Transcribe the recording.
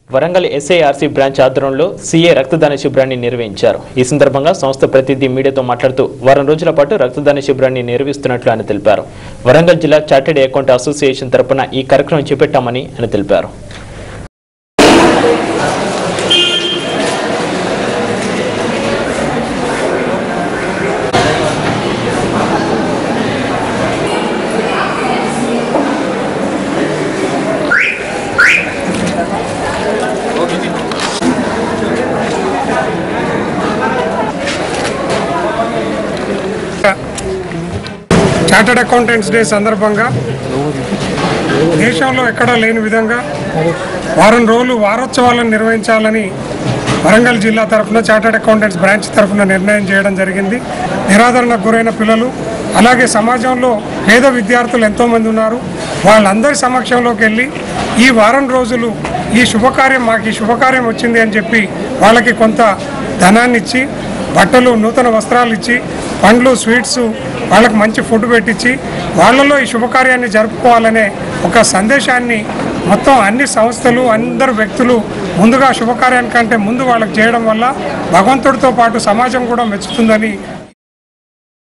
Warangal SIRC branch ఆధ్వర్యంలో CA రక్తదాన శిబిరాన్ని నిర్వహించారు ఈ సందర్భంగా సంస్థ ప్రతినిధి మీడియాతో మాట్లాడుతూ వారం రోజుల పాటు రక్తదాన శిబిరాన్ని నిర్వహిస్తున్నట్లు ఆయన తెలిపారు వరంగల్ జిల్లా చార్టెడ్ అకౌంట్ అసోసియేషన్ తరపున ఈ కార్యక్రమం చేపట్టామని ఆయన తెలిపారు చార్టర్డ్ అకౌంటెంట్స్ డే సందర్భంగా దేశంలో ఎక్కడా లేని విధంగా వారం రోజులు వారోత్సవాలను నిర్వహించాలని వరంగల్ జిల్లా తరఫున చార్టర్డ్ అకౌంటెంట్స్ బ్రాంచ్ తరఫున నిర్ణయం చేయడం జరిగింది నిరాదరణకు గురైన పిల్లలు అలాగే సమాజంలో పేద విద్యార్థులు ఎంతోమంది ఉన్నారు వాళ్ళందరి సమక్షంలోకి వెళ్ళి ఈ వారం రోజులు ఈ శుభకార్యం మాకు ఈ శుభకార్యం వచ్చింది అని చెప్పి వాళ్ళకి కొంత ధనాన్ని ఇచ్చి బట్టలు నూతన వస్త్రాలు ఇచ్చి పండ్లు స్వీట్స్ వాళ్ళకి మంచి ఫుడ్ పెట్టించి వాళ్ళలో ఈ శుభకార్యాన్ని జరుపుకోవాలనే ఒక సందేశాన్ని మొత్తం అన్ని సంస్థలు అందరు వ్యక్తులు ముందుగా శుభకార్యానికంటే ముందు వాళ్ళకి చేయడం వల్ల భగవంతుడితో పాటు సమాజం కూడా మెచ్చుతుందని